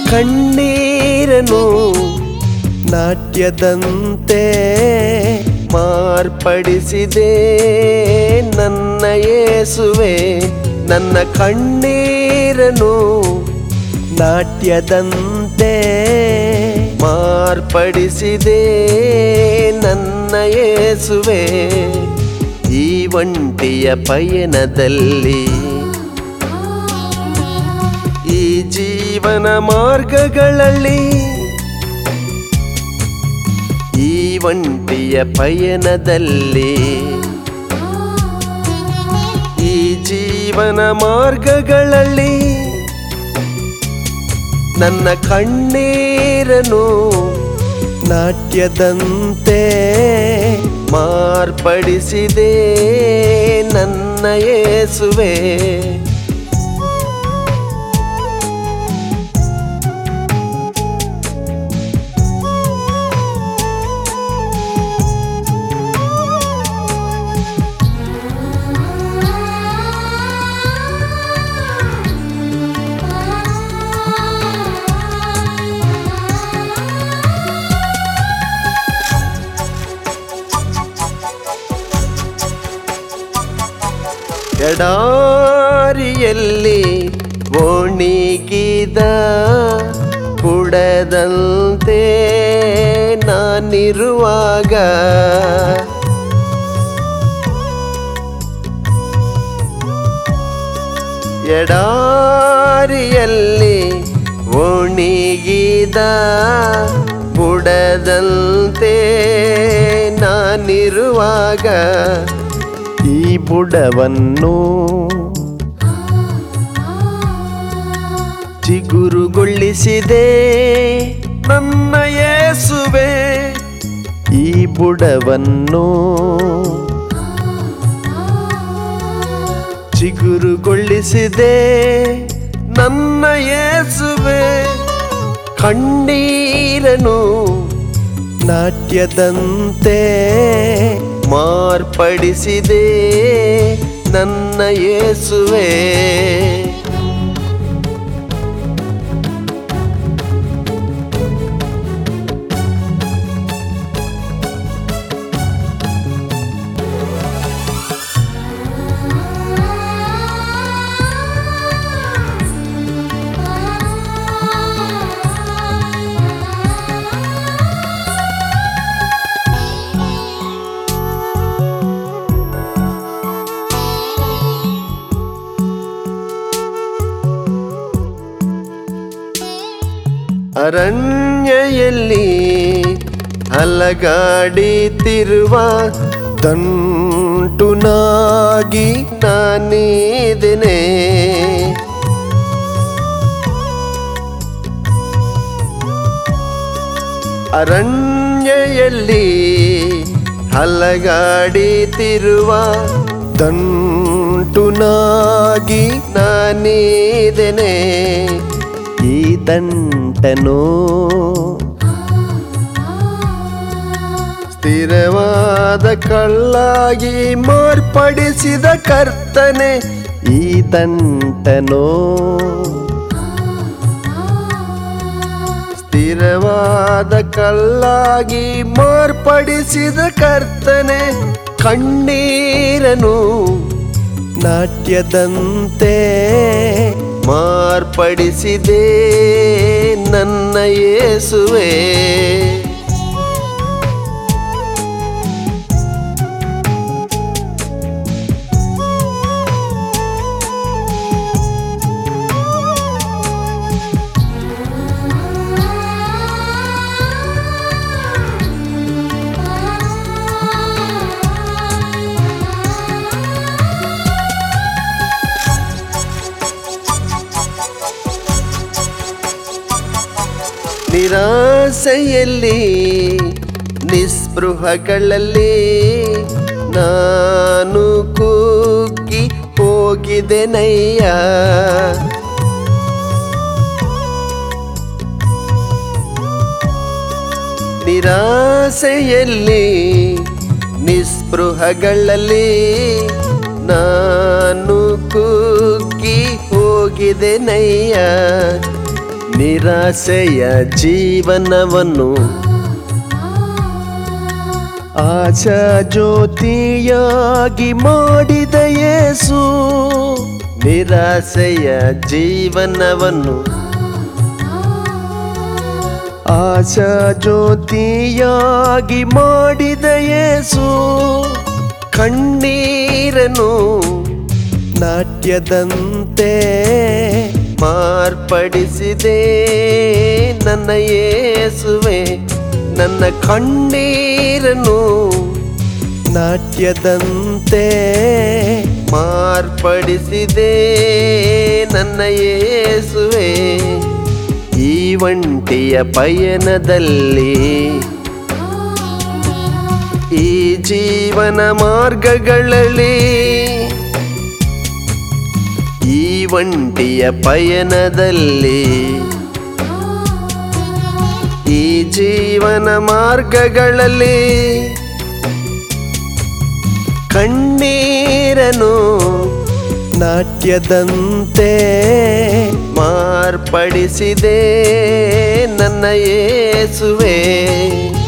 ಕಣ್ಣೀರನು ನಾಟ್ಯದಂತೆ ಮಾರ್ಪಡಿಸಿದೆ ನನ್ನ ಯೇಸುವೆ ನನ್ನ ಕಣ್ಣೀರನು ನಾಟ್ಯದಂತೆ ಮಾರ್ಪಡಿಸಿದೆ ನನ್ನ ಯೇಸುವೆ ಈ ಒಂಟಿಯ ಪಯಣದಲ್ಲಿ ಈ ಜೀವನ ಮಾರ್ಗಗಳಲ್ಲಿ ಈ ಒಂಟಿಯ ಪಯಣದಲ್ಲಿ ಈ ಜೀವನ ಮಾರ್ಗಗಳಲ್ಲಿ ನನ್ನ ಕಣ್ಣೀರನು ನಾಟ್ಯದಂತೆ ಮಾರ್ಪಡಿಸಿದೆ ನನ್ನ ಯೇಸುವೆ ಎಡಾರಿಯಲ್ಲಿ ಓಣಿಗಿದ ಕುಡದಂತೆ ನಾನಿರುವಾಗ ಎಡಾರಿಯಲ್ಲಿ ಓಣಿಗಿದ ಬುಡದಂತೆ ನಾನಿರುವಾಗ ಈ ಬುಡವನ್ನು ಚಿಗುರುಗೊಳಿಸಿದೆ ನನ್ನ ಯೇಸುವೆ ಈ ಬುಡವನ್ನು ಚಿಗುರುಗೊಳಿಸಿದೆ ನನ್ನ ಯೇಸುವೆ ಕಣ್ಣೀರನು ನಾಟ್ಯದಂತೆ ಮಾರ್ಪಡಿಸಿದೆ ನನ್ನ ಯೇಸುವೆ ಅರಣ್ಯಲ್ಲಿ ಅಲಗಾಡಿತಿರುವ ದಂಟುನಾಗಿ ನಾನಿದ್ದೇನೆ ಅರಣ್ಯಲ್ಲಿ ಹಲಗಾಡಿತಿರುವ ದಂಟುನಾಗಿ ನಾನಿದ್ದೇನೆ ಈ ದಂಟನು ಸ್ಥಿರವಾದ ಕಳ್ಳಾಗಿ ಮಾರ್ಪಡಿಸಿದ ಕರ್ತನೆ ಈ ದಂಟನು ಸ್ಥಿರವಾದ ಕಲ್ಲಾಗಿ ಮಾರ್ಪಡಿಸಿದ ಕರ್ತನೆ ಕಣ್ಣೀರನು ನಾಟ್ಯದಂತೆ ಮಾರ್ಪಡಿಸಿದೆ ನನ್ನ ಯೇಸುವೆ ನಿರಾಸೆಯಲ್ಲಿ ನಿಸ್ಪೃಹಗಳಲ್ಲಿ ನಾನು ಕುಗ್ಗಿ ಹೋಗಿದೆನಯ್ಯ ನಿರಾಸೆಯಲ್ಲಿ ನಿಸ್ಪೃಹಗಳಲ್ಲಿ ನಾನು ಕುಗ್ಗಿ ಹೋಗಿದೆನಯ್ಯ ನಿರಾಸೆಯ ಜೀವನವನ್ನು ಆಶಾ ಜ್ಯೋತಿಯಾಗಿ ಮಾಡಿದ ಯೇಸು ನಿರಾಸೆಯ ಜೀವನವನ್ನು ಆಶಾ ಜ್ಯೋತಿಯಾಗಿ ಮಾಡಿದ ಯೇಸು ಕಣ್ಣೀರನು ನಾಟ್ಯದಂತೆ ಮಾರ್ಪಡಿಸಿದೆ ನನ್ನ ಯೇಸುವೆ ನನ್ನ ಕಣ್ಣೀರನು ನಾಟ್ಯದಂತೆ ಮಾರ್ಪಡಿಸಿದೆ ನನ್ನ ಯೇಸುವೆ ಈ ಒಂಟಿಯ ಪಯಣದಲ್ಲಿ ಈ ಜೀವನ ಮಾರ್ಗಗಳಲ್ಲಿ ಈ ಒಂಟಿಯ ಪಯಣದಲ್ಲಿ ಈ ಜೀವನ ಮಾರ್ಗಗಳಲ್ಲಿ ಕಣ್ಣೀರನು ನಾಟ್ಯದಂತೆ ಮಾರ್ಪಡಿಸಿದೆ ನನ್ನ ಯೇಸುವೆ